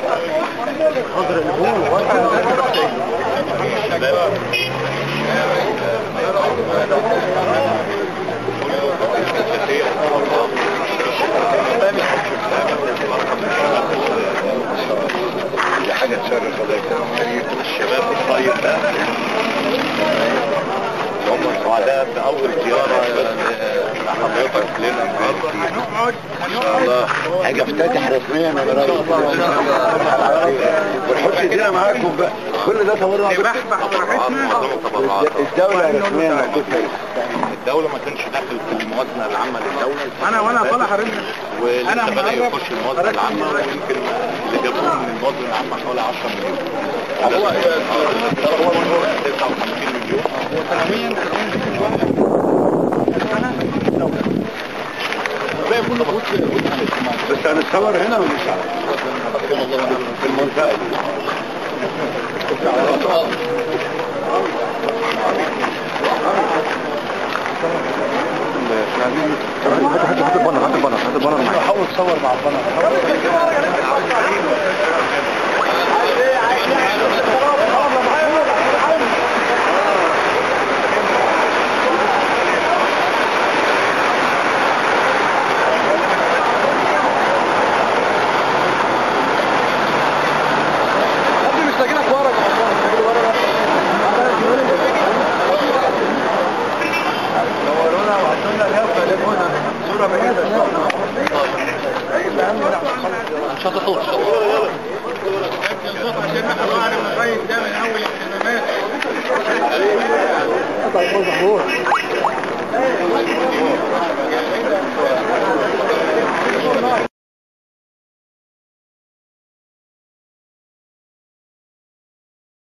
دي حاجة تشرف حضرتك الشباب الطيب ده هم سعداء بأول زيارة لحضرتك لنا النهارده إن شاء الله حاجة افتتح رسميا يا ريس والحب ايدينا معاكم بقى كل ده تبرع الدولة رسميا موجود الدولة ما كانش داخل في الموازنة العامة للدولة انا وانا طالع حضرتك ولسه أنا بدأ مهرب. يخش الموازنة العامة ويمكن اللي جابوه من الموازنة العامة حوالي 10 مليون هو هو 59 مليون سنويا بس هنتصور هنا ولا مش عارف؟ في المنطقة دي هات هات هات البنر هات البنر هات البنر حاول تصور مع البنر